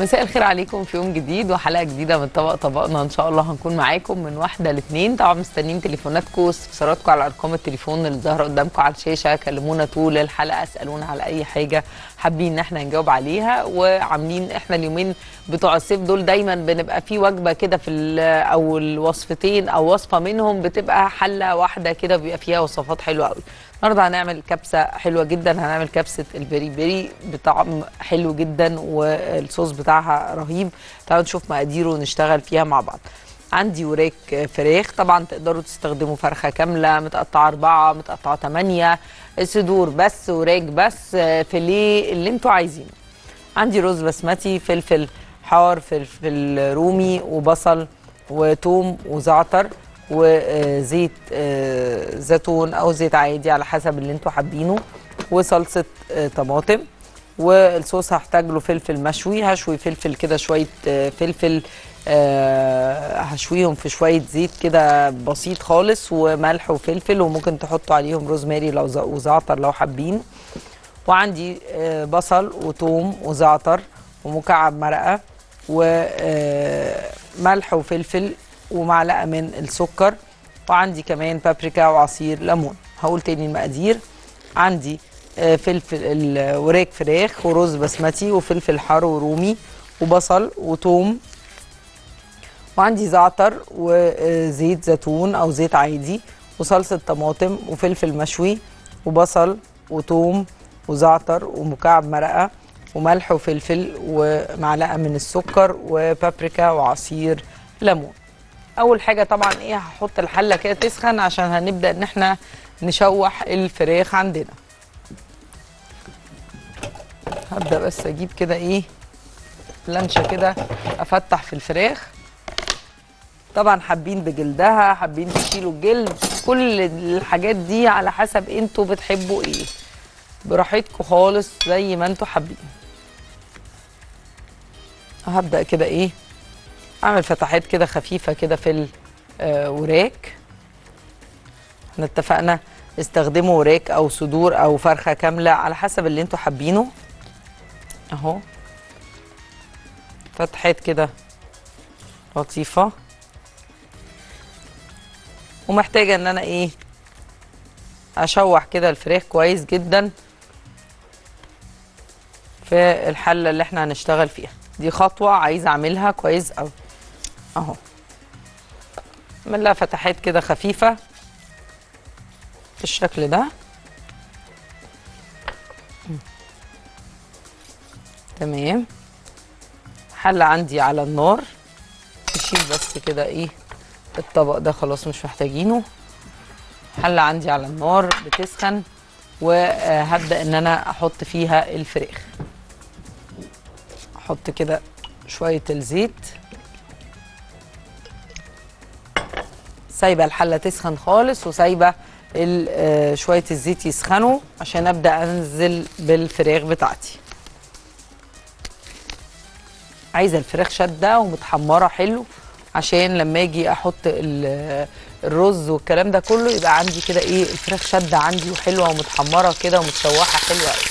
مساء الخير عليكم في يوم جديد وحلقه جديده من طبق طبقنا ان شاء الله هنكون معاكم من واحده لاثنين طبعا مستنيين تليفوناتكم واستفساراتكم على ارقام التليفون اللي ظاهره قدامكم على الشاشه كلمونا طول الحلقه اسالونا على اي حاجه حابين ان احنا نجاوب عليها وعاملين احنا اليومين بتوع الصيف دول دايما بنبقى في وجبه كده في ال- او الوصفتين او وصفه منهم بتبقى حله واحده كده بيبقى فيها وصفات حلوه قوي النهارده هنعمل كبسه حلوه جدا هنعمل كبسه البيري بيري بطعم حلو جدا والصوص بتاعها رهيب تعالوا نشوف مقاديره ونشتغل فيها مع بعض عندي وراك فراخ طبعا تقدروا تستخدموا فرخه كامله متقطعه اربعه متقطعه ثمانيه صدور بس وراك بس فيليه اللي انتوا عايزينه عندي رز بسمتي فلفل حار فلفل رومي وبصل وتوم وزعتر وزيت آه، زيتون او زيت عادي على حسب اللي انتوا حابينه وصلصه آه، طماطم والصوص هحتاج له فلفل مشوي هشوي فلفل كده شويه آه، فلفل آه، هشويهم في شويه زيت كده بسيط خالص وملح وفلفل وممكن تحطوا عليهم روزماري لو ز- وزعتر لو حابين وعندي آه، بصل وثوم وزعتر ومكعب مرقه وملح وفلفل ومعلقه من السكر وعندي كمان بابريكا وعصير ليمون هقول تاني المقادير عندي آه، فلفل ال- وراك فراخ ورز بسمتي وفلفل حار ورومي وبصل وثوم وعندي زعتر وزيت زيتون او زيت عادي وصلصه طماطم وفلفل مشوي وبصل وثوم وزعتر ومكعب مرقه وملح وفلفل ومعلقه من السكر وبابريكا وعصير ليمون اول حاجه طبعا ايه هحط الحله كده تسخن عشان هنبدا ان احنا نشوح الفراخ عندنا هبدا بس اجيب كده ايه لانشة كده افتح في الفراخ طبعا حابين بجلدها حابين تشيلوا الجلد كل الحاجات دي على حسب انتوا بتحبوا ايه براحتكم خالص زي ما انتوا حابين هبدا كده ايه اعمل فتحات كده خفيفه كده في الوراك احنا اتفقنا استخدموا وراك او صدور او فرخه كامله على حسب اللي انتوا حابينه اهو فتحات كده لطيفه ومحتاجه ان انا ايه اشوح كده الفراخ كويس جدا في الحله اللي احنا هنشتغل فيها دي خطوه عايزه اعملها كويس قوي اهو اعمل لها فتحات كده خفيفه بالشكل ده تمام حله عندي على النار نشيل بس كده ايه الطبق ده خلاص مش محتاجينه حله عندي على النار بتسخن وهبدا ان انا احط فيها الفراخ احط كده شويه الزيت سايبه الحله تسخن خالص وسايبه ال- آه، شويه الزيت يسخنوا عشان ابدا انزل بالفراخ بتاعتي عايزه الفراخ شده ومتحمره حلو عشان لما اجي احط ال- الرز والكلام ده كله يبقى عندي كده ايه الفراخ شده عندي وحلوه ومتحمره كده ومتشوحه حلوه قوي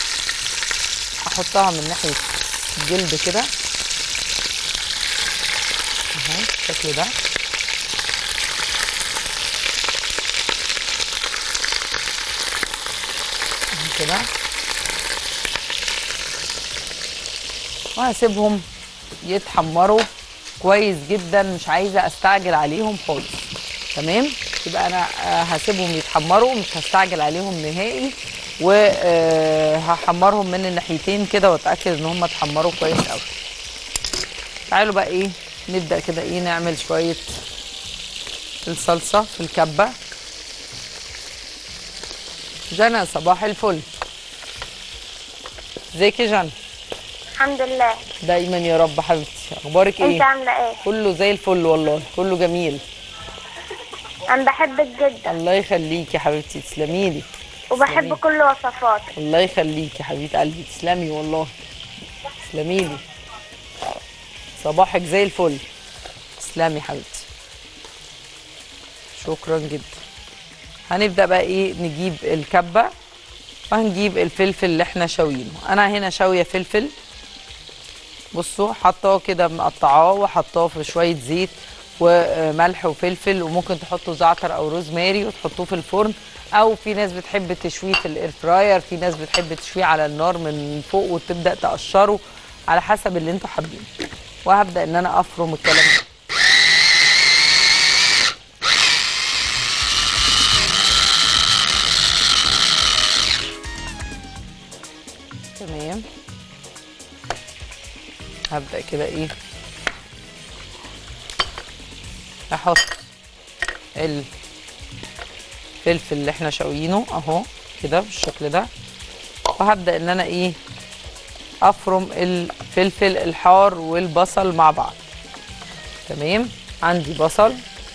احطها من ناحيه الجلد كده اهو بالشكل ده اهو كده وهسيبهم يتحمروا كويس جدا مش عايزه استعجل عليهم خالص تمام يبقى انا آه، هسيبهم يتحمروا مش هستعجل عليهم نهائي وهحمرهم من الناحيتين كده واتاكد ان هم اتحمروا كويس قوي تعالوا بقى ايه نبدا كده ايه نعمل شويه الصلصه في الكبه جنى صباح الفل ازيك يا جنى الحمد لله دايما يا رب حبيبتي اخبارك انت ايه عامله ايه كله زي الفل والله كله جميل انا بحبك جدا الله يخليكي يا حبيبتي تسلمي لي وبحب تسلمي. كل وصفاتك الله يخليكي يا حبيبه قلبي تسلمي والله تسلمي لي صباحك زي الفل تسلمي حبيبتي شكرا جدا هنبدا بقى ايه نجيب الكبه وهنجيب الفلفل اللي احنا شاويينه انا هنا شاويه فلفل بصوا حطاه كده مقطعاه وحطاه في شويه زيت وملح وفلفل وممكن تحطوا زعتر او روزماري وتحطوه في الفرن او في ناس بتحب تشويه في الاير فراير في ناس بتحب تشويه على النار من فوق وتبدا تقشره على حسب اللي انتوا حابينه وهبدا ان انا افرم الكلام ده تمام هبدأ كده ايه احط الفلفل اللي احنا شاويينه اهو كده بالشكل ده وهبدأ ان انا ايه افرم الفلفل الحار والبصل مع بعض تمام عندي بصل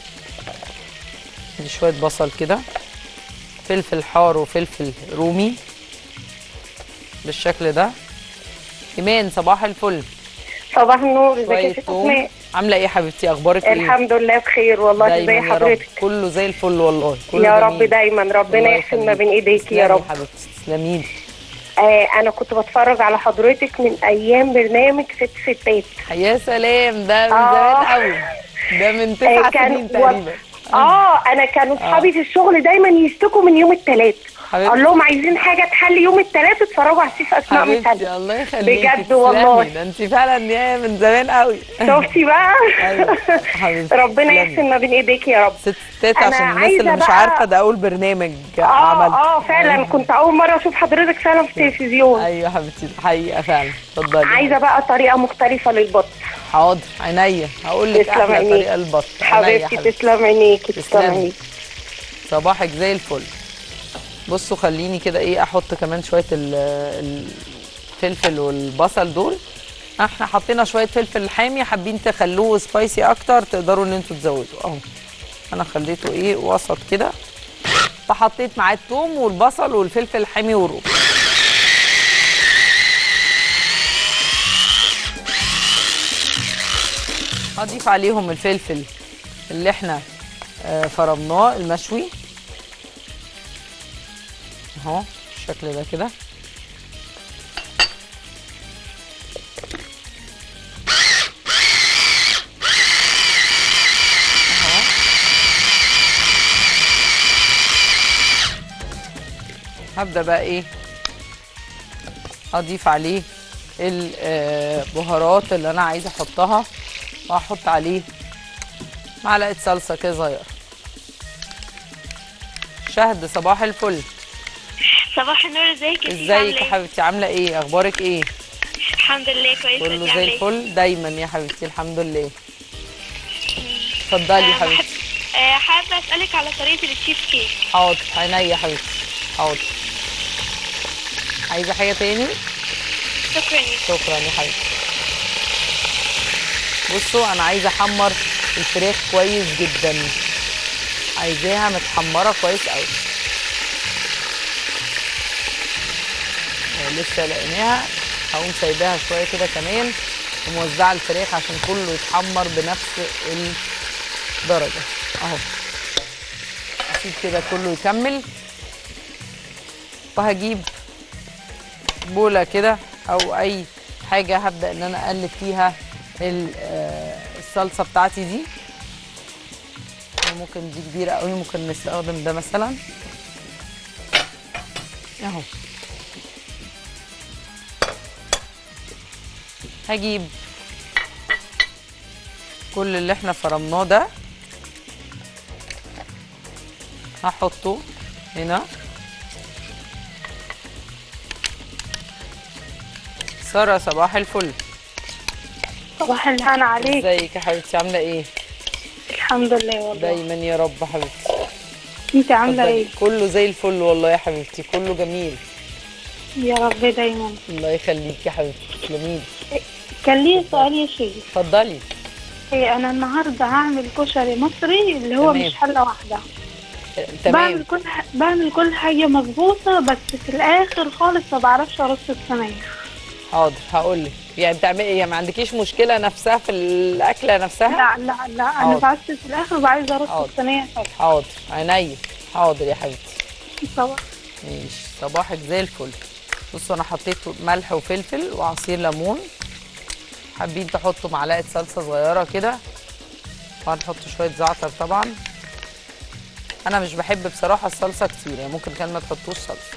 عندي شوية بصل كده فلفل حار وفلفل رومي بالشكل ده ايمان صباح الفل صباح النور ازيك شويه يا ست توم اسماء عامله ايه يا حبيبتي اخبارك ايه الحمد لله بخير والله دايما ازي يا رب حضرتك كله زي الفل والله كله يا رب جميل. دايما ربنا الله يحسن ما يخليك. بين ايديكي تسلمي يا رب حبيبتي تسلمي لي آه انا كنت بتفرج على حضرتك من ايام برنامج ست ستات يا سلام ده من آه. زمان قوي ده من تسع آه، كان سنين تقريبا اه انا كانوا اصحابي في الشغل دايما يشتكوا من يوم الثلاث حبيبتي. اقول لهم عايزين حاجه تحلي يوم الثلاث اتفرجوا على الشيف اسماء حبيبتي مثال الله يخليكي بجد تسلمي. والله. ده انت فعلا يا من زمان قوي شفتي بقى أيوة. حبيبتي، ربنا تسلمي. يحسن ما بين ايديكي يا رب ست ستات أنا عشان الناس عايزة اللي مش بقى- عارفه ده اول برنامج اه عملته اه فعلا كنت اول مره اشوف حضرتك فعلا في التلفزيون ايوه يا حبيبتي حقيقه فعلا اتفضلي عايزه بقى طريقه مختلفه للبط حاضر عينيا هقول لك تسلم احلى عينيك. طريقه البط عينيا يا حبيبتي تسلم عينيكي تسلم تسلمي. عينيكي صباحك زي الفل بصوا خليني كده ايه احط كمان شويه ال- الفلفل والبصل دول احنا حطينا شويه فلفل حامي حابين تخلوه سبايسي اكتر تقدروا ان انتوا تزودوا اهو انا خليته ايه وسط كده فحطيت معاه الثوم والبصل والفلفل الحامي والروم هضيف عليهم الفلفل اللي احنا آه، فرمناه المشوي اهو بالشكل ده كده اهو هبدأ بقى ايه اضيف عليه البهارات اللي انا عايزه احطها وهحط عليه معلقه صلصه كده صغيره شهد صباح الفل صباح النور ازيك يا سيدي ازيك عاملة يا ايه؟ حبيبتي عامله ايه اخبارك ايه الحمد لله كويسه كله انت زي عامله ايه؟ الفل دايما يا حبيبتي الحمد لله اتفضلي يا آه، بحب- حبيبتي آه، حابه اسالك على طريقه التشيز كيك حاضر عينيا يا حبيبتي حاضر عايزه حاجه تاني شكرا يا شكرا يا حبيبتي بصوا انا عايزه احمر الفراخ كويس جدا عايزاها متحمره كويس قوي لسه لقيناها هقوم سايباها شويه كده كمان وموزعه الفراخ عشان كله يتحمر بنفس الدرجه اهو اسيب كده كله يكمل وهجيب بوله كده او اي حاجه هبدا ان انا اقلب فيها ال- آه، الصلصه بتاعتي دي ممكن دي كبيره قوي ممكن نستخدم ده مثلا اهو هجيب كل اللي احنا فرمناه ده هحطه هنا سارة صباح الفل صباح الهنا عليك ازيك يا حبيبتي عاملة ايه؟ الحمد لله والله دايما يا رب حبيبتي انت عامله اتفضلي. ايه كله زي الفل والله يا حبيبتي كله جميل يا رب دايما الله يخليك يا حبيبتي تسلميلي كان لي سؤال يا شيخ اتفضلي إيه انا النهارده هعمل كشري مصري اللي هو تمام. مش حله واحده آه، بعمل تمام كل ح... بعمل كل حاجه مظبوطه بس في الاخر خالص ما بعرفش ارص الصينيه حاضر هقول لك يعني بتعملي ايه يعني ما عندكيش مشكله نفسها في الاكله نفسها لا لا لا انا حاضر. بعرفش في الاخر وعايزه ارص حاضر. الصينيه حلو حاضر عينيا حاضر يا حبيبتي طبعا ماشي صباحك زي الفل بصوا انا حطيت ملح وفلفل وعصير ليمون حابين تحطوا معلقه صلصه صغيره كده وهنحط شويه زعتر طبعا انا مش بحب بصراحه الصلصه كتير يعني ممكن كان ما تحطوش صلصه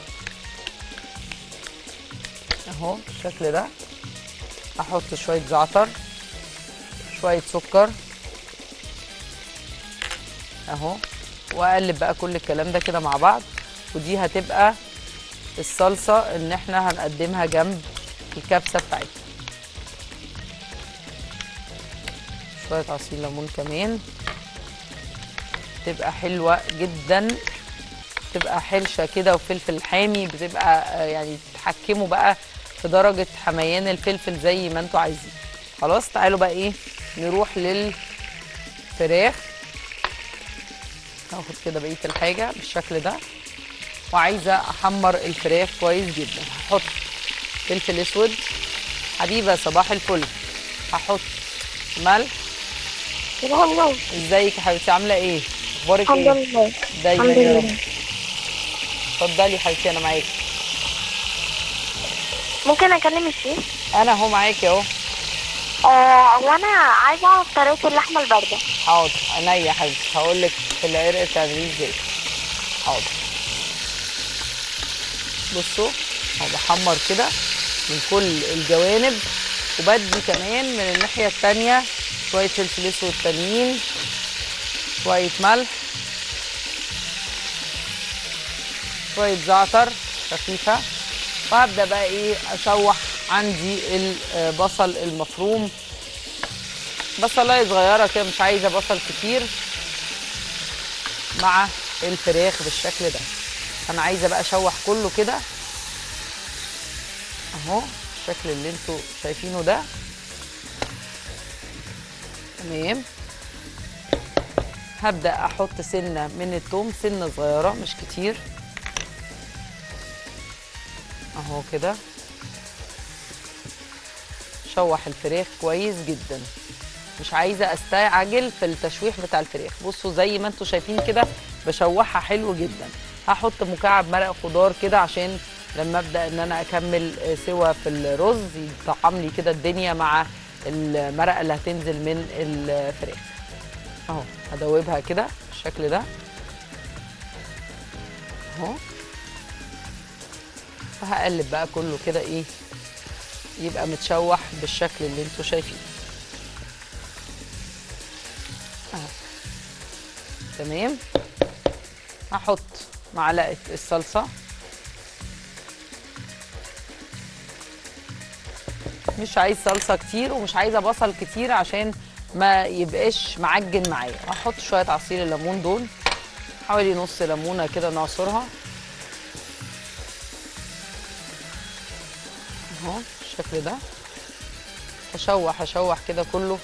اهو بالشكل ده احط شويه زعتر شويه سكر اهو واقلب بقى كل الكلام ده كده مع بعض ودي هتبقى الصلصه ان احنا هنقدمها جنب الكبسه بتاعتنا شويه عصير ليمون كمان تبقى حلوه جدا تبقى حرشه كده وفلفل حامي بتبقى آه، يعني تتحكموا بقى في درجه حميان الفلفل زي ما انتوا عايزين خلاص تعالوا بقى ايه نروح للفراخ هاخد كده بقيه الحاجه بالشكل ده وعايزه احمر الفراخ كويس جدا هحط فلفل اسود حبيبه صباح الفل هحط ملح سبحان الله ازيك يا حبيبتي عامله ايه اخبارك الحمد ايه لله دايما الحمد يا رب لله اتفضلي يا حبيبتي انا معاكي ممكن اكلم الشيف انا اهو معاكي اهو آه وانا عايزه اعرف طريقه اللحمه البارده حاضر عينيا يا حبيبتي هقول لك في العرق تعمليه ازاي حاضر بصوا اهو بحمر كده من كل الجوانب وبدي كمان من الناحيه التانيه شويه فلفل اسود تانيين شويه ملح شويه زعتر خفيفه وهبدا بقى ايه اشوح عندي البصل المفروم بصلايه صغيره كده مش عايزه بصل كتير مع الفراخ بالشكل ده انا عايزه بقى اشوح كله كده اهو الشكل اللي انتوا شايفينه ده تمام هبدا احط سنه من الثوم سنه صغيره مش كتير اهو كده شوح الفراخ كويس جدا مش عايزه استعجل في التشويح بتاع الفراخ بصوا زي ما انتم شايفين كده بشوحها حلو جدا هحط مكعب مرق خضار كده عشان لما ابدا ان انا اكمل سوا في الرز يطعم لي كده الدنيا مع المرقه اللي هتنزل من الفراخ اهو هدوبها كده بالشكل ده اهو وهقلب بقى كله كده ايه يبقى متشوح بالشكل اللي انتوا شايفينه اهو تمام هحط معلقه الصلصه مش عايز صلصه كتير ومش عايزه بصل كتير عشان ما يبقاش معجن معايا هحط شويه عصير الليمون دول حوالي نص ليمونه كده نعصرها اهو بالشكل ده اشوح اشوح كده كله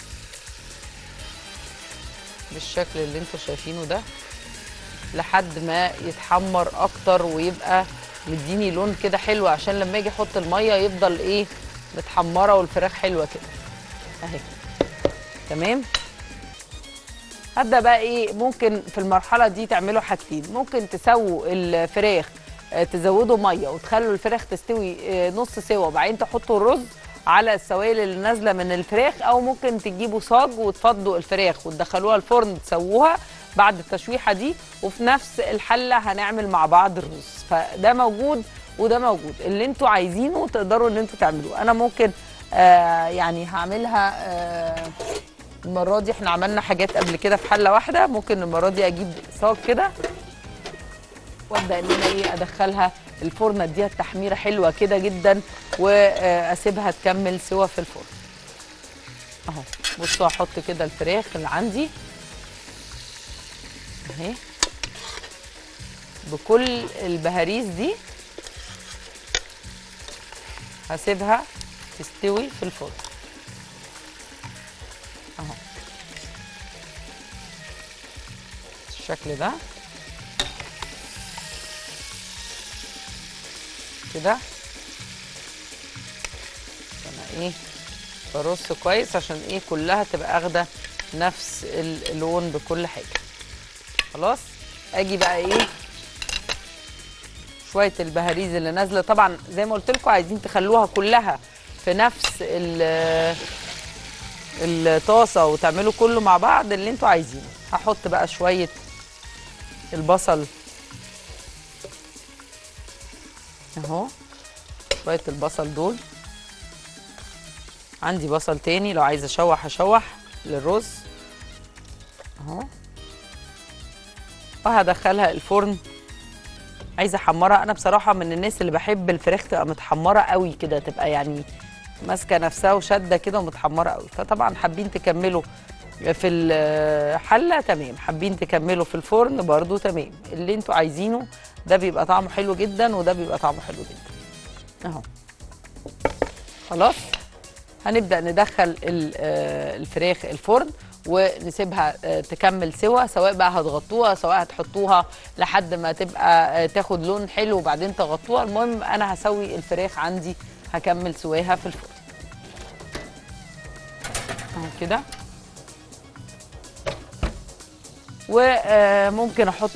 بالشكل اللي انتوا شايفينه ده لحد ما يتحمر اكتر ويبقى مديني لون كده حلو عشان لما اجي احط الميه يفضل ايه متحمره والفراخ حلوه كده اهي تمام هبدا بقى ايه ممكن في المرحله دي تعملوا حاجتين ممكن تسووا الفراخ آه، تزودوا ميه وتخلوا الفراخ تستوي آه، نص سوا وبعدين تحطوا الرز على السوائل اللي نازله من الفراخ او ممكن تجيبوا صاج وتفضوا الفراخ وتدخلوها الفرن تسووها بعد التشويحه دي وفي نفس الحله هنعمل مع بعض الرز فده موجود وده موجود اللي انتوا عايزينه تقدروا ان انتوا تعملوه انا ممكن آه يعني هعملها آه المره دي احنا عملنا حاجات قبل كده في حله واحده ممكن المره دي اجيب صاج كده وابدا ان انا ايه ادخلها الفرن اديها التحميره حلوه كده جدا واسيبها تكمل سوا في الفرن اهو بصوا هحط كده الفراخ اللي عندي اهي بكل البهاريز دي هسيبها تستوي في الفرن اهو بالشكل ده كده انا ايه برص كويس عشان ايه كلها تبقى اخده نفس اللون بكل حاجه خلاص اجي بقى ايه شويه البهاريز اللي نازله طبعا زي ما قلت لكم عايزين تخلوها كلها في نفس ال- الطاسه وتعملوا كله مع بعض اللي انتوا عايزينه هحط بقى شويه البصل اهو شويه البصل دول عندي بصل تاني لو عايزه اشوح اشوح للرز اهو وهدخلها الفرن عايزه احمرها انا بصراحه من الناس اللي بحب الفراخ تبقى متحمره قوي كده تبقى يعني ماسكه نفسها وشاده كده ومتحمره قوي فطبعا حابين تكملوا في الحله تمام حابين تكملوا في الفرن برضو تمام اللي انتوا عايزينه ده بيبقى طعمه حلو جدا وده بيبقى طعمه حلو جدا اهو خلاص هنبدا ندخل ال- آه، الفراخ الفرن ونسيبها آه، تكمل سوا سواء بقى هتغطوها سواء هتحطوها لحد ما تبقى آه، تاخد لون حلو وبعدين تغطوها المهم انا هسوي الفراخ عندي هكمل سواها في الفرن اهو كده وممكن احط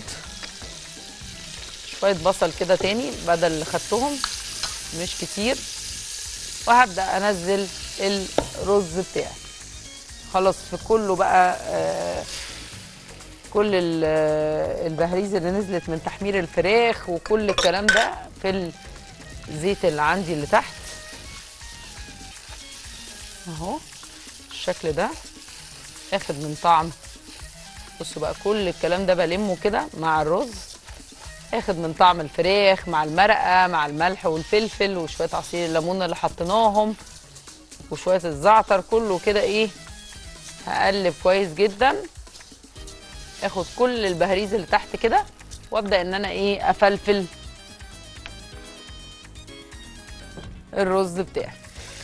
شويه بصل كده تاني بدل اللي خدتهم مش كتير وهبدا انزل الرز بتاعي خلاص في كله بقى آه، كل ال- آه، البهريز اللي نزلت من تحمير الفراخ وكل الكلام ده في الزيت اللي عندي اللي تحت اهو الشكل ده اخد من طعم بصوا بقى كل الكلام ده بلمه كده مع الرز اخد من طعم الفراخ مع المرقه مع الملح والفلفل وشويه عصير الليمون اللي حطيناهم وشويه الزعتر كله كده ايه هقلب كويس جدا اخد كل البهاريز اللي تحت كده وابدا ان انا ايه افلفل الرز بتاعي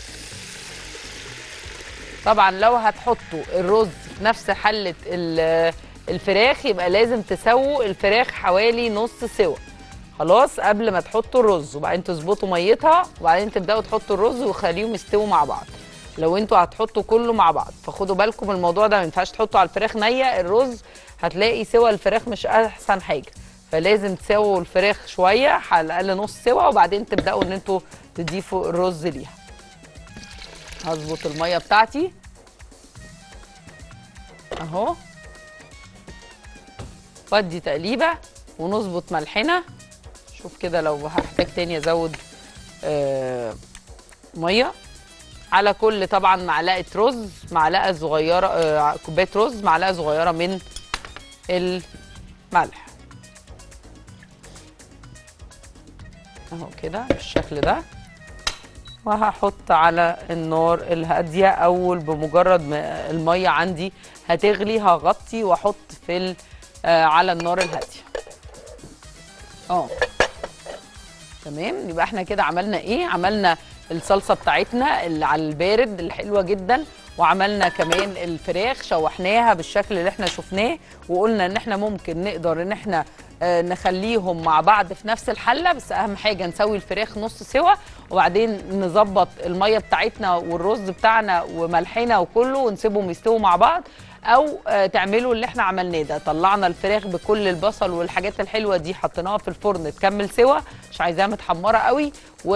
طبعا لو هتحطوا الرز في نفس حله ال- الفراخ يبقى لازم تسووا الفراخ حوالي نص سوا خلاص قبل ما تحطوا الرز وبعدين تظبطوا ميتها وبعدين تبداوا تحطوا الرز وخليهم يستووا مع بعض لو انتوا هتحطوا كله مع بعض فخدوا بالكم من الموضوع ده ما ينفعش تحطوا على الفراخ نيه الرز هتلاقي سوى الفراخ مش احسن حاجه فلازم تسووا الفراخ شويه على الاقل نص سوا وبعدين تبداوا ان انتوا تضيفوا الرز ليها هظبط الميه بتاعتي اهو وادي تقليبه ونظبط ملحنا شوف كده لو هحتاج تاني ازود آه ميه على كل طبعا معلقه رز معلقه صغيره آه كوبايه رز معلقه صغيره من الملح اهو كده بالشكل ده وهحط على النار الهاديه اول بمجرد ما الميه عندي هتغلي هغطي واحط في ال- آه على النار الهاديه اه تمام يبقى احنا كده عملنا ايه عملنا الصلصه بتاعتنا اللي على البارد الحلوه جدا وعملنا كمان الفراخ شوحناها بالشكل اللي احنا شفناه وقلنا ان احنا ممكن نقدر ان احنا آه، نخليهم مع بعض في نفس الحله بس اهم حاجه نسوي الفراخ نص سوا وبعدين نظبط الميه بتاعتنا والرز بتاعنا وملحنا وكله ونسيبهم يستووا مع بعض او آه، تعملوا اللي احنا عملناه ده طلعنا الفراخ بكل البصل والحاجات الحلوه دي حطيناها في الفرن تكمل سوا مش عايزاها متحمره قوي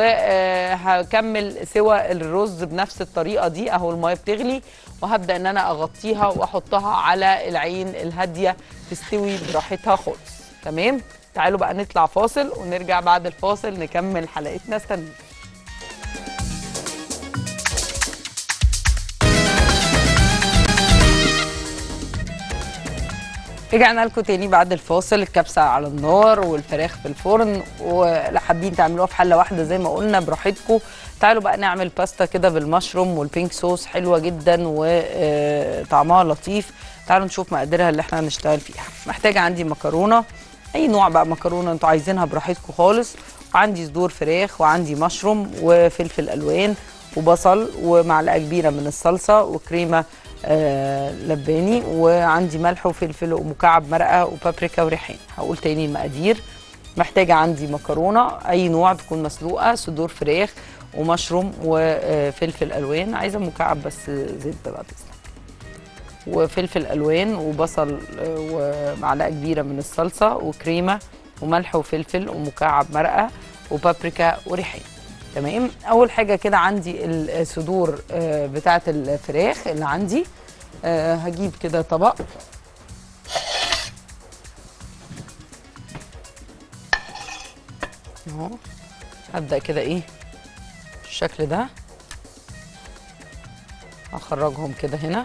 وهكمل سوا الرز بنفس الطريقه دي اهو الميه بتغلي وهبدا ان انا اغطيها واحطها على العين الهاديه تستوي براحتها خالص تمام تعالوا بقى نطلع فاصل ونرجع بعد الفاصل نكمل حلقتنا استنوا رجعنا لكم تاني بعد الفاصل الكبسه على النار والفراخ في الفرن ولو حابين تعملوها في حله واحده زي ما قلنا براحتكم تعالوا بقى نعمل باستا كده بالمشروم والبينك صوص حلوه جدا وطعمها لطيف تعالوا نشوف مقاديرها اللي احنا هنشتغل فيها محتاجه عندي مكرونه اي نوع بقى مكرونه انتوا عايزينها براحتكم خالص وعندي صدور فراخ وعندي مشروم وفلفل الوان وبصل ومعلقه كبيره من الصلصه وكريمه آه لباني وعندي ملح وفلفل ومكعب مرقه وبابريكا وريحان هقول تاني المقادير محتاجه عندي مكرونه اي نوع تكون مسلوقه صدور فراخ ومشروم وفلفل الوان عايزه مكعب بس زبده بقى تسلم وفلفل الوان وبصل آه، ومعلقه كبيره من الصلصه وكريمه وملح وفلفل ومكعب مرقه وبابريكا وريحان تمام اول حاجه كده عندي الصدور آه، بتاعه الفراخ اللي عندي آه، هجيب كده طبق اهو هبدا كده ايه بالشكل ده هخرجهم كده هنا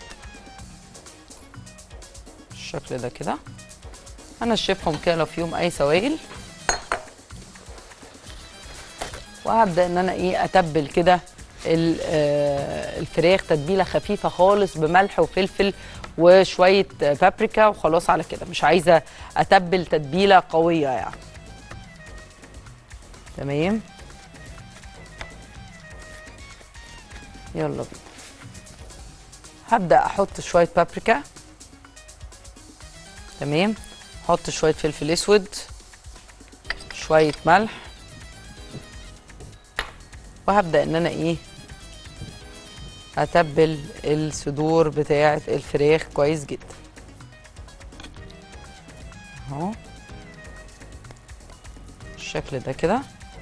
بالشكل ده كده هنشفهم كده لو فيهم اي سوائل وهبدا ان انا ايه اتبل كده ال- آه، الفراخ تتبيله خفيفه خالص بملح وفلفل وشويه آه، بابريكا وخلاص على كده مش عايزه اتبل تتبيله قويه يعني تمام يلا بينا هبدا احط شويه بابريكا تمام احط شويه فلفل اسود شويه ملح وهبدا ان انا ايه اتبل الصدور بتاعه الفراخ كويس جدا اهو بالشكل ده كده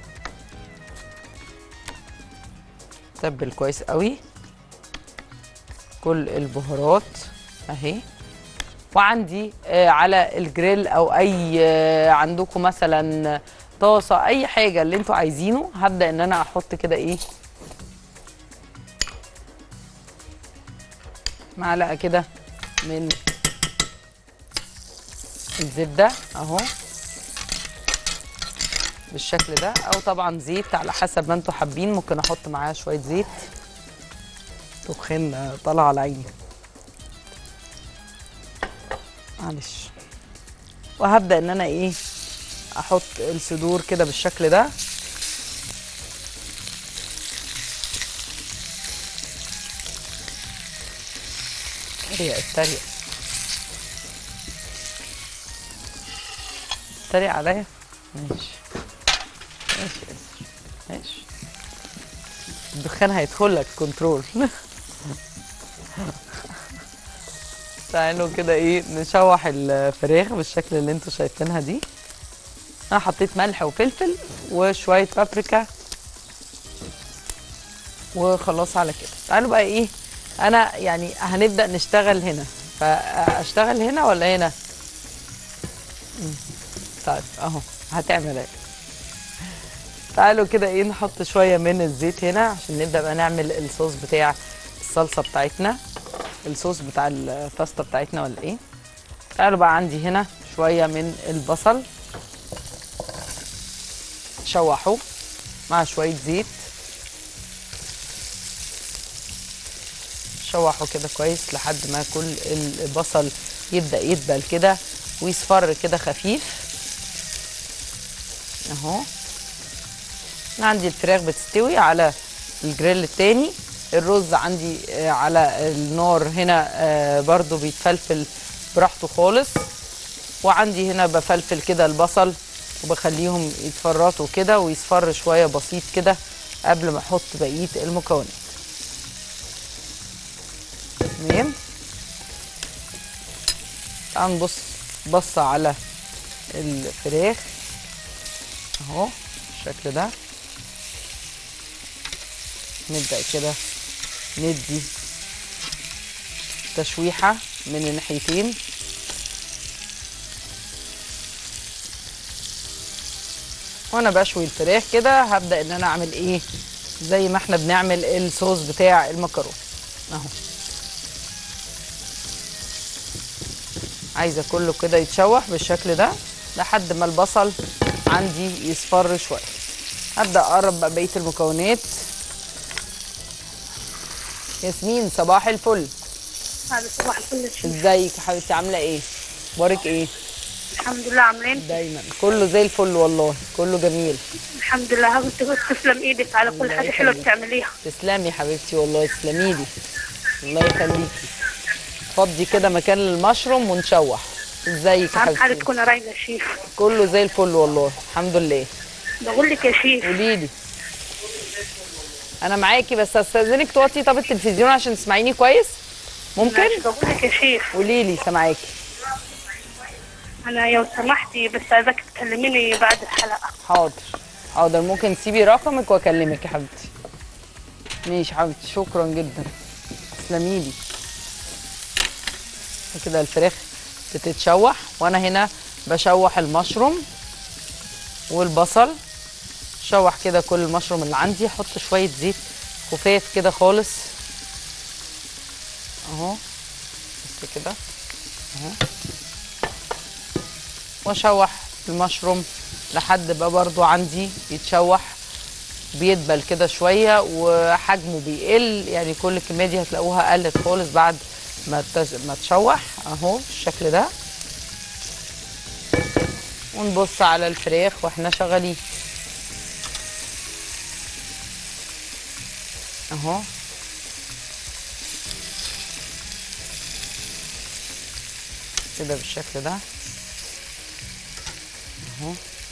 تبل كويس قوي كل البهارات اهي وعندي آه، على الجريل او اي آه، عندكم مثلا طاسه اي حاجه اللي انتوا عايزينه هبدا ان انا احط كده ايه معلقه كده من الزبده اهو بالشكل ده او طبعا زيت على حسب ما انتوا حابين ممكن احط معاها شويه زيت تخن طالعه على عيني معلش وهبدا ان انا ايه احط الصدور كده بالشكل ده اتريق اتريق اتريق عليا ماشي ماشي يا ياسر. ماشي الدخان هيدخل لك كنترول تعالوا كده ايه نشوح الفراخ بالشكل اللي انتوا شايفينها دي انا حطيت ملح وفلفل وشويه بابريكا وخلاص على كده تعالوا بقى ايه انا يعني هنبدا نشتغل هنا فاشتغل هنا ولا هنا مم. طيب اهو هتعمل ايه تعالوا كده ايه نحط شويه من الزيت هنا عشان نبدا بقى نعمل الصوص بتاع الصلصه بتاعتنا الصوص بتاع الباستا بتاعتنا ولا ايه تعالوا بقى عندي هنا شويه من البصل شوحه مع شويه زيت شوحه كده كويس لحد ما كل البصل يبدا يدبل كده ويصفر كده خفيف اهو أنا عندي الفراخ بتستوي على الجريل التاني الرز عندي آه، على النار هنا آه، برضو بيتفلفل براحته خالص وعندي هنا بفلفل كده البصل وبخليهم يتفرطوا كده ويصفر شوية بسيط كده قبل ما احط بقية المكونات تمام تعالوا نبص بصة على الفراخ اهو بالشكل ده نبدأ كده ندي تشويحة من الناحيتين وانا بشوي الفراخ كده هبدأ ان انا اعمل ايه زي ما احنا بنعمل الصوص بتاع المكرونة اهو عايزة كله كده يتشوح بالشكل ده لحد ما البصل عندي يصفر شوية هبدأ اقرب بقى بقية المكونات ياسمين صباح الفل هذا صباح الفل يا شيخ. ازيك يا حبيبتي عامله ايه اخبارك ايه الحمد لله عاملين دايما كله زي الفل والله كله جميل الحمد لله هذا انت تسلم ايدك على كل الله حاجه حلوه يخليك. بتعمليها تسلمي يا حبيبتي والله تسلمي لي الله يخليكي فضي كده مكان المشروم ونشوح ازيك يا اهم حاجه حبيبتي تكون رايقه يا شيخ كله زي الفل والله الحمد لله بقول لك يا شيخ قولي لي انا معاكي بس استاذنك توطي طب التلفزيون عشان تسمعيني كويس ممكن ماشي، بقول لك يا شيخ قولي لي سامعاكي انا لو سمحتي بس عايزاك تكلميني بعد الحلقه حاضر حاضر ممكن تسيبي رقمك واكلمك يا حبيبتي ماشي يا حبيبتي شكرا جدا تسلمي لي كده الفراخ بتتشوح وانا هنا بشوح المشروم والبصل شوح كده كل المشروم اللي عندي احط شويه زيت خفاف كده خالص اهو بس كده اهو واشوح المشروم لحد بقى برضو عندي يتشوح بيدبل كده شويه وحجمه بيقل يعني كل الكميه دي هتلاقوها قلت خالص بعد ما تز... ما تشوح اهو بالشكل ده ونبص على الفراخ واحنا شغالين اهو كده بالشكل ده اهو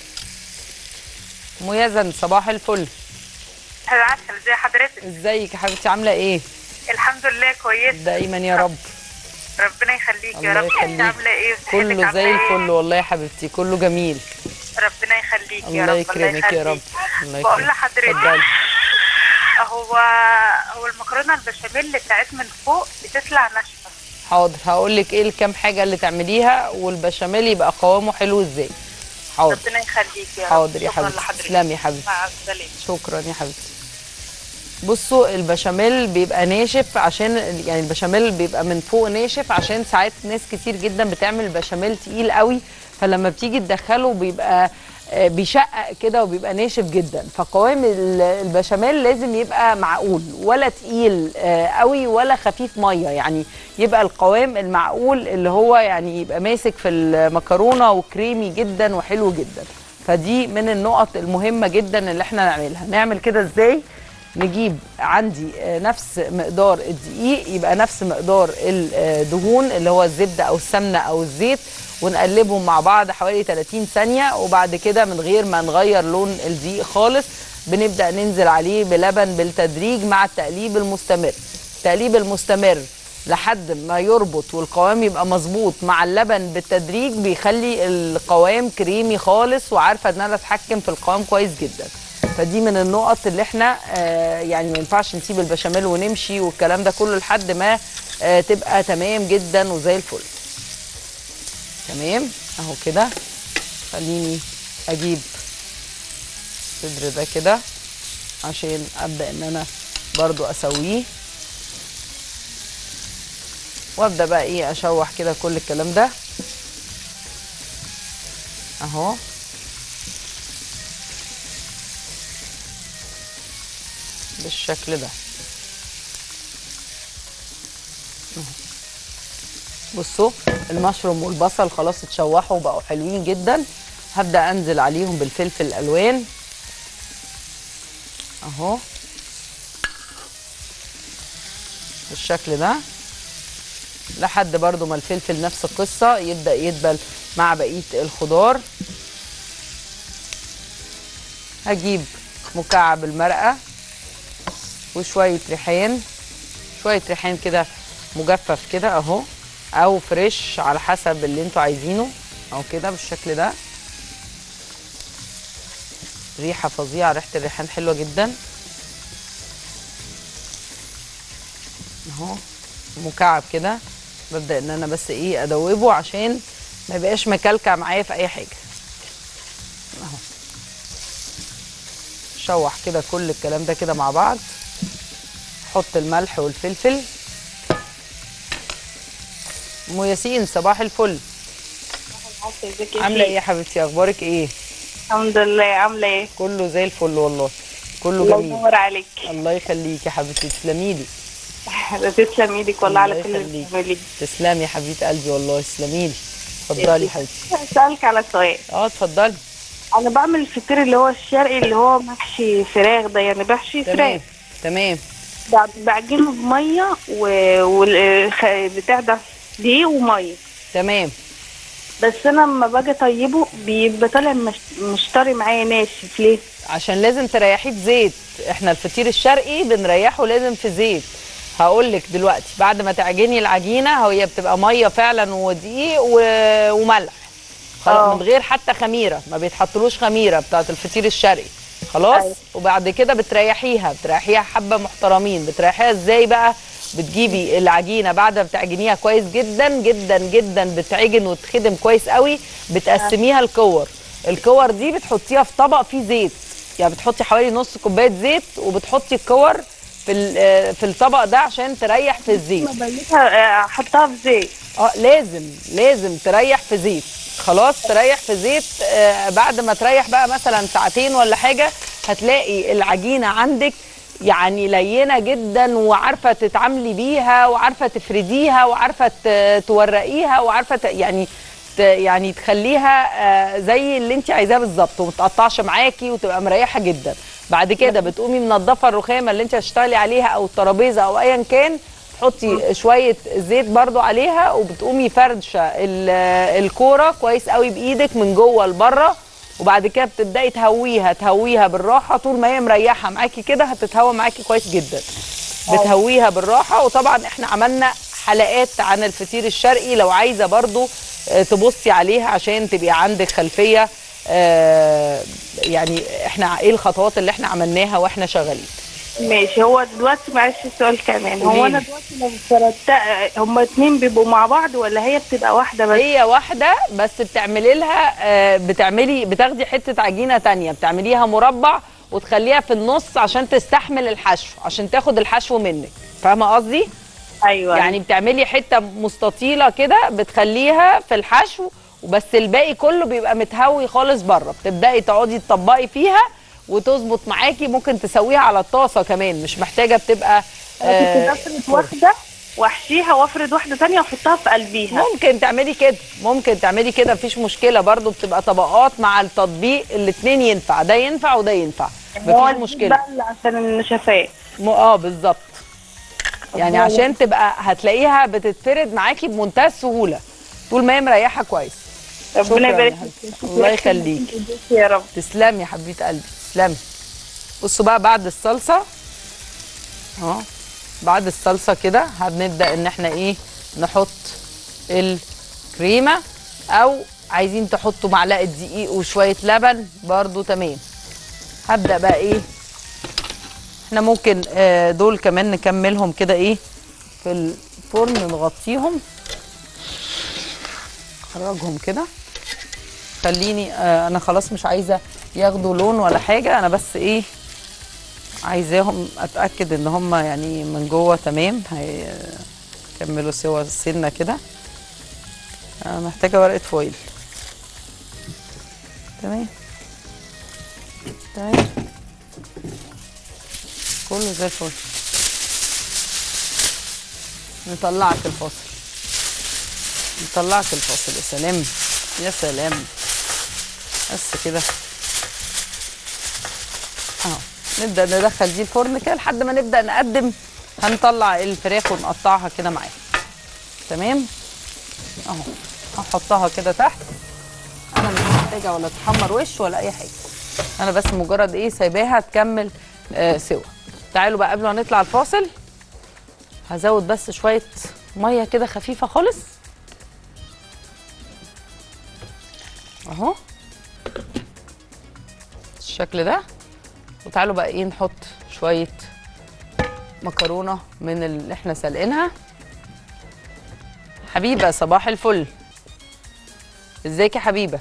ميزن صباح الفل العسل ازي حضرتك ازيك يا حبيبتي عامله ايه الحمد لله كويس دايما يا رب ربنا يخليك الله يا رب يخليك. انت عامله ايه وصحتك كله عاملة زي إيه؟ الفل والله يا حبيبتي كله جميل ربنا يخليك يا الله رب يكرمك يا رب الله بقول يكرمك لحضرتك اتفضلي هو هو المكرونه البشاميل بتاعت من فوق بتطلع ناشفه حاضر هقول لك ايه الكام حاجه اللي تعمليها والبشاميل يبقى قوامه حلو ازاي حاضر ربنا يخليك يا رب حاضر يا شكراً حبيبتي لحضرتك. تسلمي يا حبيبتي مع السلامه شكرا يا حبيبتي بصوا البشاميل بيبقى ناشف عشان يعني البشاميل بيبقى من فوق ناشف عشان ساعات ناس كتير جدا بتعمل بشاميل تقيل قوي فلما بتيجي تدخله بيبقى آه، بيشقق كده وبيبقى ناشف جدا فقوام ال- البشاميل لازم يبقى معقول ولا تقيل آه، قوي ولا خفيف ميه يعني يبقى القوام المعقول اللي هو يعني يبقى ماسك في المكرونه وكريمي جدا وحلو جدا فدي من النقط المهمه جدا اللي احنا نعملها نعمل كده ازاي نجيب عندي آه، نفس مقدار الدقيق يبقى نفس مقدار الدهون اللي هو الزبده او السمنه او الزيت ونقلبهم مع بعض حوالي 30 ثانيه وبعد كده من غير ما نغير لون الدقيق خالص بنبدا ننزل عليه بلبن بالتدريج مع التقليب المستمر التقليب المستمر لحد ما يربط والقوام يبقى مظبوط مع اللبن بالتدريج بيخلي القوام كريمي خالص وعارفه ان انا اتحكم في القوام كويس جدا فدي من النقط اللي احنا آه يعني ما ينفعش نسيب البشاميل ونمشي والكلام ده كله لحد ما آه تبقى تمام جدا وزي الفل تمام اهو كده خليني اجيب الصدر ده كده عشان ابدا ان انا برضو اسويه وابدا بقى ايه اشوح كده كل الكلام ده اهو بالشكل ده أهو. بصوا المشروم والبصل خلاص اتشوحوا وبقوا حلوين جدا هبدا انزل عليهم بالفلفل الالوان اهو بالشكل ده لحد برضو ما الفلفل نفس القصة يبدأ يدبل مع بقية الخضار هجيب مكعب المرقة وشوية ريحان شوية ريحان كده مجفف كده اهو او فريش على حسب اللي انتوا عايزينه اهو كده بالشكل ده ريحة فظيعة ريحة الريحان حلوة جدا اهو مكعب كده ببدأ ان انا بس ايه ادوبه عشان ما يبقاش مكلكع معايا في اي حاجة اهو شوح كده كل الكلام ده كده مع بعض حط الملح والفلفل ام ياسين صباح الفل ازيك يا عامله ايه شيخ؟ يا حبيبتي اخبارك ايه الحمد لله عامله ايه كله زي الفل والله كله الله جميل ينور عليك الله يخليك يا حبيبتي تسلمي لي تسلم ايدك والله على الله كل اللي يخليك. بتعمليه تسلمي يا حبيبه قلبي والله تسلمي لي اتفضلي يا حبيبتي اسالك على سؤال اه اتفضلي انا بعمل الفطير اللي هو الشرقي اللي هو محشي فراخ ده يعني بحشي تمام فراخ تمام ب- بعجنه بميه والبتاع ده دقيق وميه تمام بس انا لما باجي اطيبه بيبقى طالع مش مش طري معايا ناشف ليه؟ عشان لازم تريحيه في زيت احنا الفطير الشرقي بنريحه لازم في زيت هقول لك دلوقتي بعد ما تعجني العجينه هي بتبقى ميه فعلا ودقيق و- وملح خلاص آه. من غير حتى خميره ما بيتحطلوش خميره بتاعت الفطير الشرقي خلاص أيوة. وبعد كده بتريحيها بتريحيها حبه محترمين بتريحيها ازاي بقى بتجيبي العجينه بعد ما بتعجنيها كويس جدا جدا جدا بتعجن وتخدم كويس قوي بتقسميها لكور الكور دي بتحطيها في طبق فيه زيت يعني بتحطي حوالي نص كوبايه زيت وبتحطي الكور في ال- آه، في الطبق ده عشان تريح في الزيت ببيتها احطها في زيت اه لازم لازم تريح في زيت خلاص تريح في زيت آه بعد ما تريح بقى مثلا ساعتين ولا حاجه هتلاقي العجينه عندك يعني لينه جدا وعارفه تتعاملي بيها وعارفه تفرديها وعارفه ت- تورقيها وعارفه ت- يعني ت- يعني تخليها آه، زي اللي انت عايزاه بالظبط وما تقطعش معاكي وتبقى مريحه جدا بعد كده بتقومي منضفه الرخامه اللي انت هتشتغلي عليها او الترابيزه او ايا كان تحطي شويه زيت برضو عليها وبتقومي فردشه ال- الكوره كويس قوي بايدك من جوه لبره وبعد كده بتبداي تهويها تهويها بالراحه طول ما هي مريحه معاكي كده هتتهوى معاكي كويس جدا بتهويها بالراحه وطبعا احنا عملنا حلقات عن الفطير الشرقي لو عايزه برضو آه، تبصي عليها عشان تبقي عندك خلفيه آه، يعني احنا ايه الخطوات اللي احنا عملناها واحنا شغالين ماشي هو دلوقتي معلش السؤال كمان هو قوليلي. انا دلوقتي لو فرضت هما اتنين بيبقوا مع بعض ولا هي بتبقى واحده بس هي واحده بس بتعملي لها آه، بتعملي بتاخدي حته عجينه تانية بتعمليها مربع وتخليها في النص عشان تستحمل الحشو عشان تاخد الحشو منك فاهمه قصدي ايوه يعني بتعملي حته مستطيله كده بتخليها في الحشو وبس الباقي كله بيبقى متهوي خالص بره بتبداي تقعدي تطبقي فيها وتظبط معاكي ممكن تسويها على الطاسه كمان مش محتاجه بتبقى آه آه، افرد واحده واحشيها وافرد واحده تانية واحطها في قلبيها ممكن تعملي كده ممكن تعملي كده مفيش مشكله برضو بتبقى طبقات مع التطبيق الاتنين ينفع ده ينفع وده ينفع هو مفيش دي مشكله بقى اللي عشان النشفاء م- اه بالظبط يعني الله عشان تبقى هتلاقيها بتتفرد معاكي بمنتهى السهوله طول ما هي مريحه كويس شكراً ربنا يا يبارك حبيبتي. فيك. الله يخليك. يا رب تسلمي يا حبيبه قلبي تسلمي بصوا بقى بعد الصلصه اه بعد الصلصه كده هنبدا ان احنا ايه نحط الكريمه او عايزين تحطوا معلقه دقيق وشويه لبن برضو تمام هبدا بقى ايه احنا ممكن آه، دول كمان نكملهم كده ايه في الفرن نغطيهم خرجهم كده خليني آه انا خلاص مش عايزه ياخدوا لون ولا حاجه انا بس ايه عايزاهم اتاكد ان هم يعني من جوه تمام هيكملوا سوا سنه كده آه محتاجه ورقه فويل تمام تمام كله زي الفل نطلعك الفاصل نطلعك الفاصل يا سلام يا سلام بس كده اهو نبدا ندخل دي الفرن كده لحد ما نبدا نقدم هنطلع الفراخ ونقطعها كده معاها تمام اهو هحطها كده تحت انا مش محتاجه ولا تحمر وش ولا اي حاجه انا بس مجرد ايه سايباها تكمل آه سوا تعالوا بقى قبل ما نطلع الفاصل هزود بس شويه ميه كده خفيفه خالص اهو الشكل ده وتعالوا بقى ايه نحط شويه مكرونه من اللي احنا سلقينها حبيبه صباح الفل ازيك يا حبيبه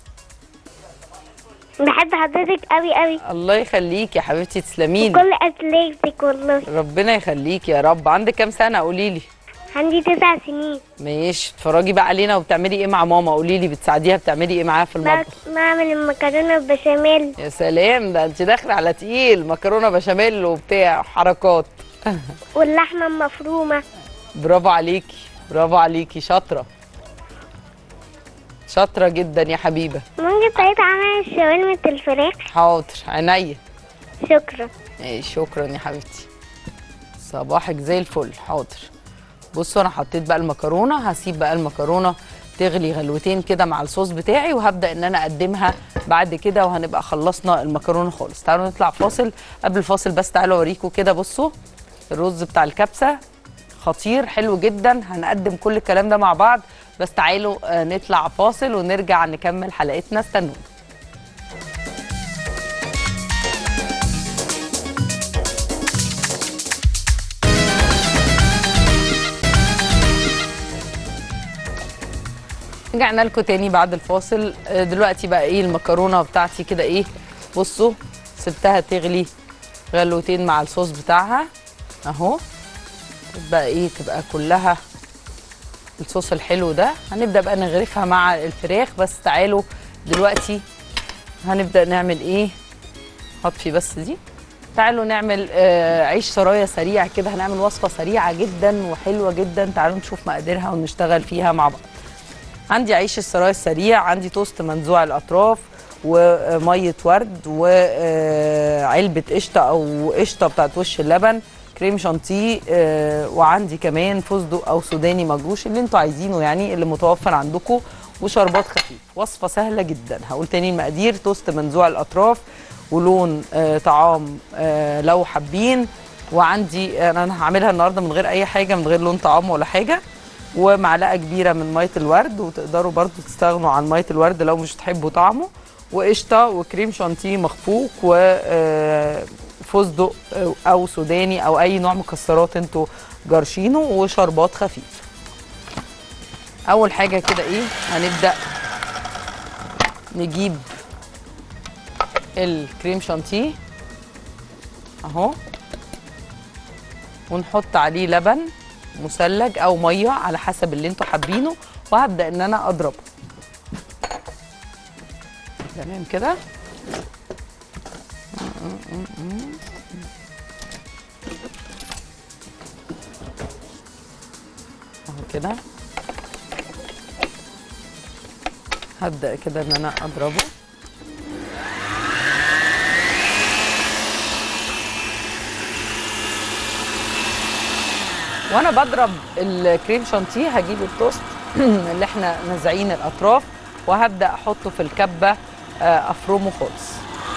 بحب حضرتك قوي قوي الله يخليك يا حبيبتي تسلميلي كل أسئلتك والله ربنا يخليك يا رب عندك كام سنه قولي لي عندي تسع سنين ماشي اتفرجي بقى علينا وبتعملي ايه مع ماما قولي لي بتساعديها بتعملي ايه معاها في المطبخ بع- بعمل المكرونة بالبشاميل يا سلام ده انت داخله على تقيل مكرونه بشاميل وبتاع حركات واللحمة المفرومة برافو عليكي برافو عليكي شاطره شاطره جدا يا حبيبه ممكن طريقة عمل شاورما الفراخ حاضر عينيا شكرا ايه شكرا يا حبيبتي صباحك زي الفل حاضر بصوا انا حطيت بقى المكرونه هسيب بقى المكرونه تغلي غلوتين كده مع الصوص بتاعي وهبدا ان انا اقدمها بعد كده وهنبقى خلصنا المكرونه خالص تعالوا نطلع فاصل قبل الفاصل بس تعالوا اوريكم كده بصوا الرز بتاع الكبسه خطير حلو جدا هنقدم كل الكلام ده مع بعض بس تعالوا آه، نطلع فاصل ونرجع نكمل حلقتنا استنونا رجعنا لكم تاني بعد الفاصل آه، دلوقتي بقى ايه المكرونه بتاعتي كده ايه بصوا سبتها تغلي غلوتين مع الصوص بتاعها اهو تبقى ايه تبقى كلها الصوص الحلو ده هنبدا بقى نغرفها مع الفراخ بس تعالوا دلوقتي هنبدا نعمل ايه هطفي بس دي تعالوا نعمل آه عيش سرايا سريع كده هنعمل وصفه سريعه جدا وحلوه جدا تعالوا نشوف مقاديرها ونشتغل فيها مع بعض عندي عيش السرايا السريع عندي توست منزوع الاطراف وميه ورد وعلبه قشطه او قشطه بتاعت وش اللبن كريم شانتيه آه، وعندي كمان فستق او سوداني مجروش اللي انتوا عايزينه يعني اللي متوفر عندكم وشربات خفيف وصفه سهله جدا هقول تاني المقادير توست منزوع الاطراف ولون آه، طعام آه، لو حابين وعندي انا هعملها النهارده من غير اي حاجه من غير لون طعام ولا حاجه ومعلقه كبيره من ميه الورد وتقدروا برضو تستغنوا عن ميه الورد لو مش تحبوا طعمه وقشطه وكريم شانتيه مخفوق وفستق او سوداني او اي نوع مكسرات انتوا جارشينه وشربات خفيف اول حاجه كده ايه هنبدا نجيب الكريم شانتيه اهو ونحط عليه لبن مثلج او ميه على حسب اللي انتوا حابينه وهبدا ان انا اضربه تمام كده اهو كده هبدا كده ان انا اضربه وانا بضرب الكريم شانتيه هجيب التوست اللي احنا نازعين الاطراف وهبدا احطه في الكبه آه، افرمه خالص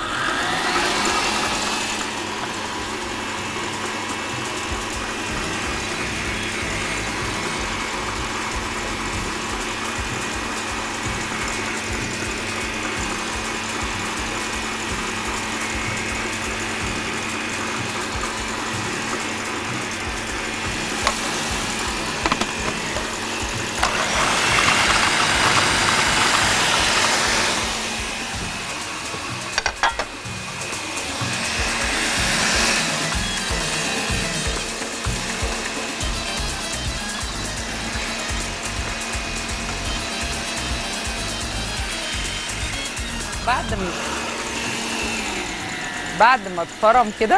بعد ما بعد ما اتفرم كده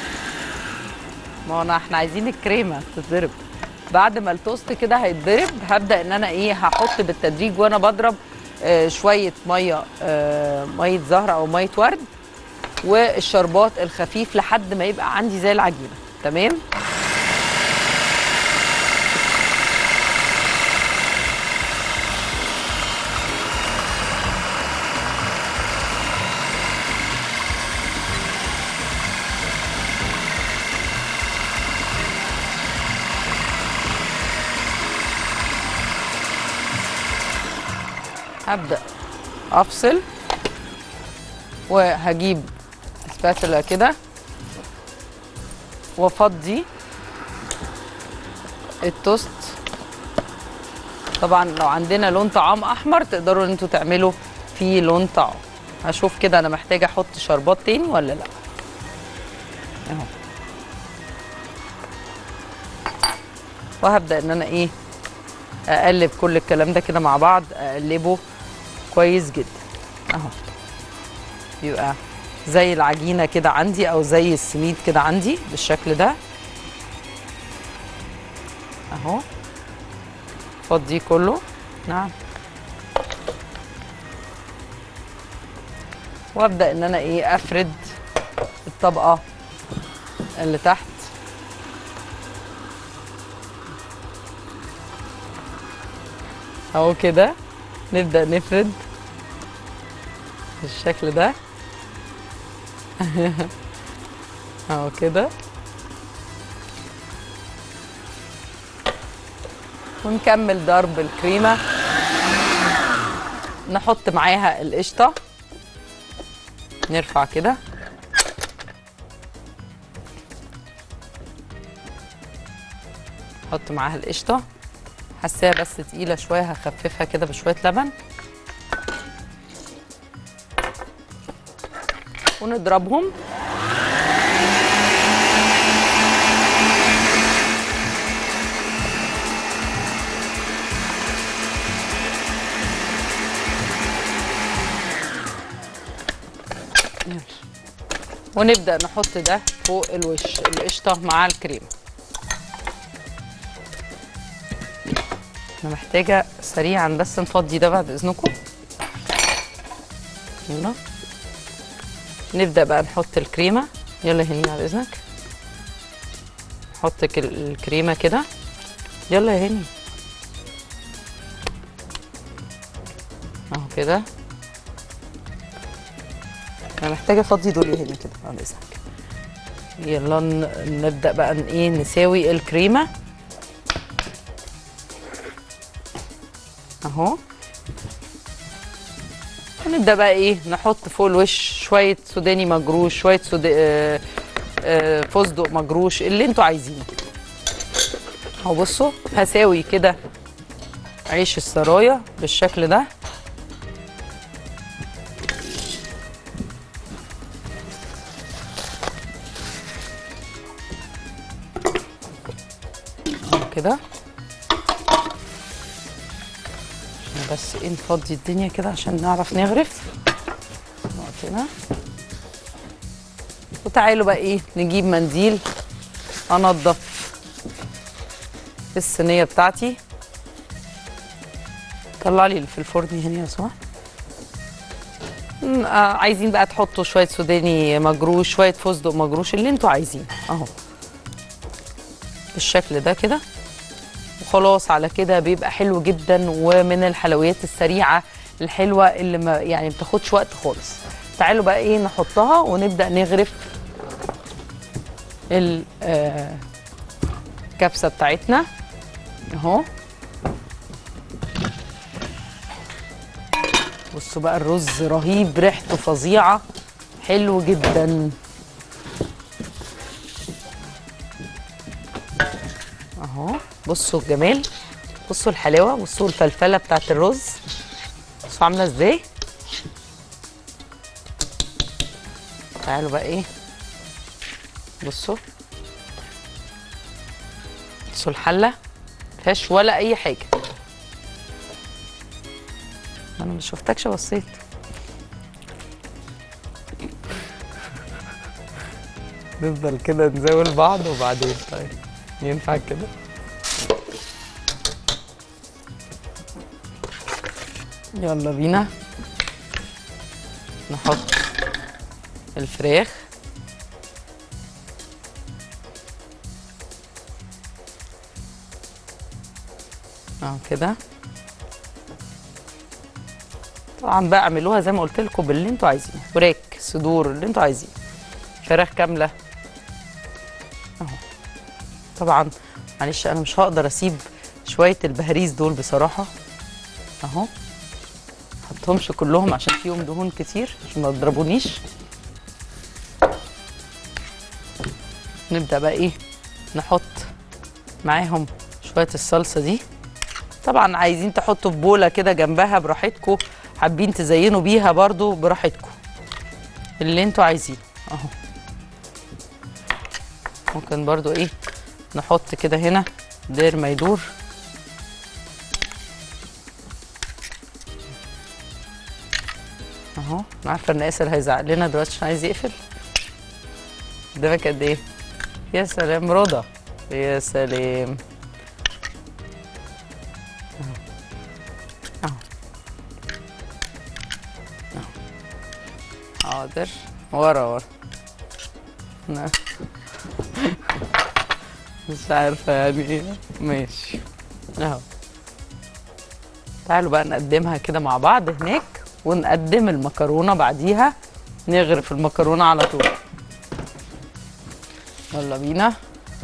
ما هو أنا- احنا عايزين الكريمه تتضرب بعد ما التوست كده هيتضرب هبدا ان انا ايه هحط بالتدريج وانا بضرب آه شويه ميه آه ميه زهر او ميه ورد والشربات الخفيف لحد ما يبقى عندي زي العجينه تمام هبدا افصل وهجيب سباتولا كده وافضي التوست طبعا لو عندنا لون طعام احمر تقدروا ان انتوا تعملوا فيه لون طعام هشوف كده انا محتاجه احط شربات تاني ولا لا اهو وهبدا ان انا ايه اقلب كل الكلام ده كده مع بعض اقلبه كويس جدا اهو يبقى زي العجينه كده عندي او زي السميد كده عندي بالشكل ده اهو فضيه كله نعم وابدا ان انا ايه افرد الطبقه اللي تحت اهو كده نبدا نفرد بالشكل ده اهو كده ونكمل ضرب الكريمه نحط معاها القشطه نرفع كده نحط معاها القشطه حاساها بس تقيله شويه هخففها كده بشويه لبن ونضربهم يلا. ونبدأ نحط ده فوق الوش القشطة مع الكريمة أنا محتاجة سريعا بس نفضي ده بعد إذنكم يلا نبدأ بقى نحط الكريمة يلا هني بعد إذنك نحط كل- الكريمة كده يلا يا هني اهو كده انا محتاجه افضي دول يا هني كده بعد اذنك يلا ن- نبدا بقى ن- ايه نساوي الكريمه اهو ونبدا بقى ايه نحط فوق الوش شويه سوداني مجروش شويه سود... آه، آه، فستق مجروش اللي انتوا عايزينه اهو بصوا هساوي كده عيش السرايا بالشكل ده أهو كده عشان بس ايه نفضي الدنيا كده عشان نعرف نغرف وقتنا وتعالوا بقى ايه نجيب منديل انضف الصينيه بتاعتي طلع لي اللي في الفرن هنا يا سماح مم، آه، عايزين بقى تحطوا شويه سوداني مجروش شويه فستق مجروش اللي انتوا عايزينه اهو بالشكل ده كده وخلاص على كده بيبقى حلو جدا ومن الحلويات السريعه الحلوه اللي ما يعني ما بتاخدش وقت خالص تعالوا بقى ايه نحطها ونبدا نغرف ال- آه، الكبسه بتاعتنا اهو بصوا بقى الرز رهيب ريحته فظيعه حلو جدا اهو بصوا الجمال بصوا الحلاوه بصوا الفلفله بتاعت الرز بصوا عامله ازاي تعالوا بقى ايه بصوا بصوا الحله مفيهاش ولا اي حاجه انا ما شفتكش بصيت نفضل كده نزاول بعض وبعدين طيب ينفع كده يلا بينا نحط الفراخ اهو كده طبعا بقى اعملوها زي ما قلت لكم باللي انتوا عايزينه وراك صدور اللي انتوا عايزينه فراخ كامله اهو طبعا معلش انا مش هقدر اسيب شويه البهاريز دول بصراحه اهو حطهمش كلهم عشان فيهم دهون كتير عشان ما تضربونيش نبدا بقى ايه نحط معاهم شويه الصلصه دي طبعا عايزين تحطوا في بوله كده جنبها براحتكم حابين تزينوا بيها برضو براحتكم اللي انتوا عايزينه اهو ممكن برضو ايه نحط كده هنا دير ما يدور اهو انا عارفه ان ياسر هيزعق لنا دلوقتي عشان عايز يقفل قدامك قد ايه يا سلام رضا يا سلام اهو اهو حاضر ورا ورا نعم. مش عارفه يعني ايه ماشي اهو تعالوا بقى نقدمها كده مع بعض هناك ونقدم المكرونه بعديها نغرف المكرونه على طول يلا بينا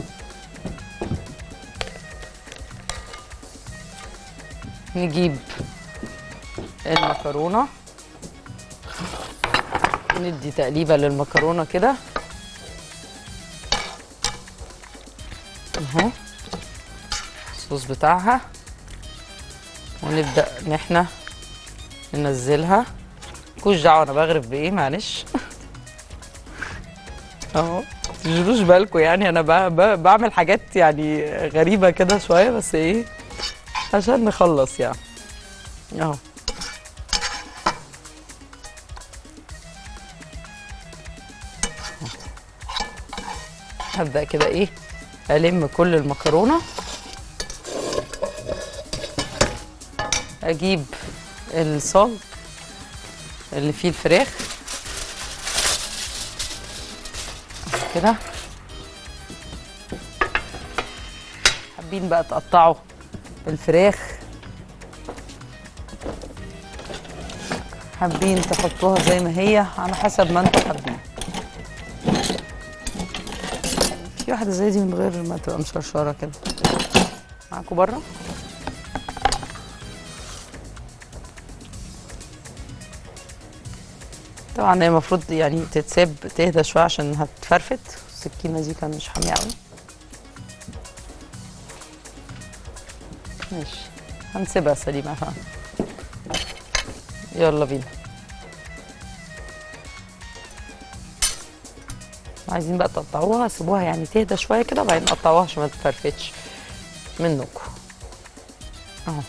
نجيب المكرونه ندي تقليبه للمكرونه كده اهو الصوص بتاعها ونبدا ان احنا ننزلها مكوش دعوه انا بغرف بايه معلش اهو تجروش بالكم يعني انا ب- ب- بعمل حاجات يعني غريبه كده شويه بس ايه عشان نخلص يعني اهو هبدا كده ايه الم كل المكرونه اجيب الصاج اللي فيه الفراخ كده حابين بقى تقطعوا الفراخ حابين تحطوها زي ما هي على حسب ما انتوا حابين في واحدة زي دي من غير ما تبقى مشرشرة كده معاكوا بره طبعا هي المفروض يعني تتساب تهدى شويه عشان هتفرفت السكينه دي كان مش حاميه قوي ماشي هنسيبها سليمه فعلا يلا بينا عايزين بقى تقطعوها سيبوها يعني تهدى شويه كده وبعدين قطعوها عشان ما تفرفتش منكم اهو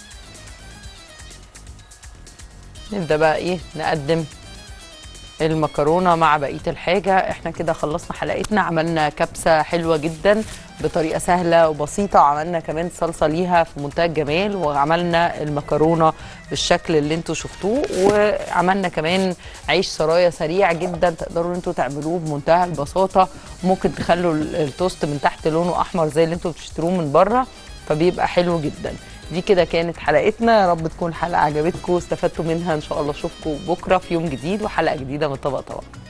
نبدا بقى ايه نقدم المكرونه مع بقيه الحاجه احنا كده خلصنا حلقتنا عملنا كبسه حلوه جدا بطريقه سهله وبسيطه وعملنا كمان صلصه ليها في منتهى الجمال وعملنا المكرونه بالشكل اللي انتوا شفتوه وعملنا كمان عيش سرايا سريع جدا تقدروا انتوا تعملوه بمنتهى البساطه ممكن تخلوا ال- التوست من تحت لونه احمر زي اللي انتوا بتشتروه من بره فبيبقى حلو جدا دي كده كانت حلقتنا يا رب تكون الحلقه عجبتكم واستفدتوا منها ان شاء الله اشوفكم بكره في يوم جديد وحلقه جديده من طبق طبق